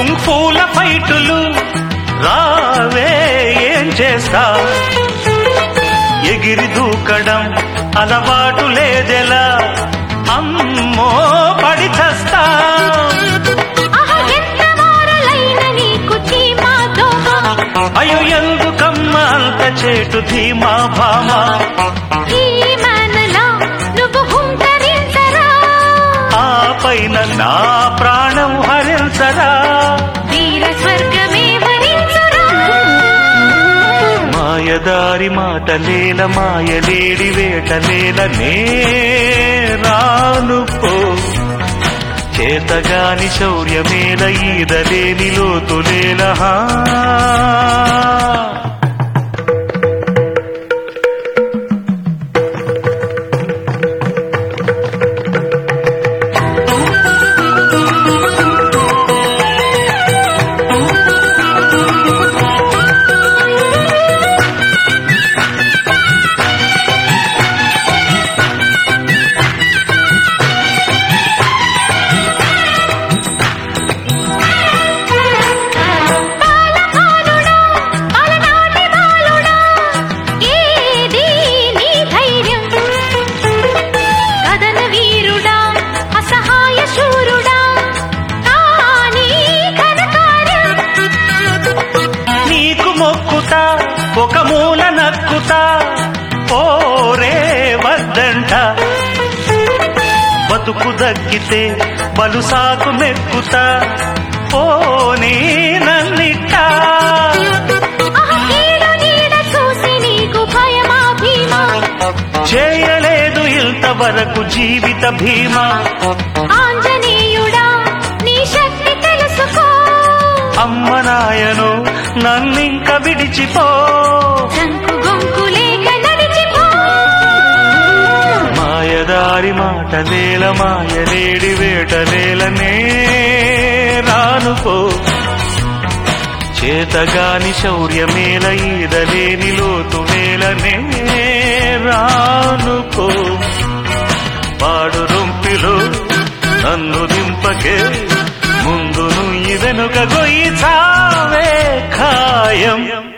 కుంఫూల ఫైటులు రావే ఏం చేస్తా ఎగిరి దూకడం అలవాటు లేదెలా అమ్మో పడి చస్తా ఆహా ఎంత మారలైన నీకు చీమా దోమ అయ్యో ఎందుకమ్మ అంత చేటు ధీమా భామా ఈ మనలా నువ్వు హుంకరించరా ఆ పైన నా ప్రాణం హరించరా వీర స్వర్గమే వరించురా మాయదారి మాటలేల మాయలేడి వేటలేల నే రాను పో చేతగాని శౌర్యమేల ఈదలేని లోతులేల హా బాలకాలుడా, అలనాటి బాలుడా, ఏది నీ ధైర్యం? కదన వీరుడా, అసహాయ శూరుడా, కానీ ఘనకార్యం. నీకు మొక్కుతా ఒక మూల నక్కుతా ఓరే వద్దంట బతుకు దక్కితే బలుసాకు మెక్కుతా పోనీ నన్నిట్టా ఆహా, ఈడు నీడ చూసి నీకు భయమా భీమా? చేయలేదు ఇంతవరకు జీవిత భీమా ఆంజనేయుడా, నీ శక్తి తెలుసుకో అమ్మ నాయను నన్నింక విడిచిపో జంకు గొంకు లేక నడిచిపో మాయదారి మాటలేల మాయలేడి వేటలేలనే రానుకో చేతగాని శౌర్యమేల ఈదలేని లోతు వేలనే రానుకో పాడు రొంపిలో నన్ను దింపకే ముందు నుయ్యి వెనుక గొయ్యి చావే ఖాయం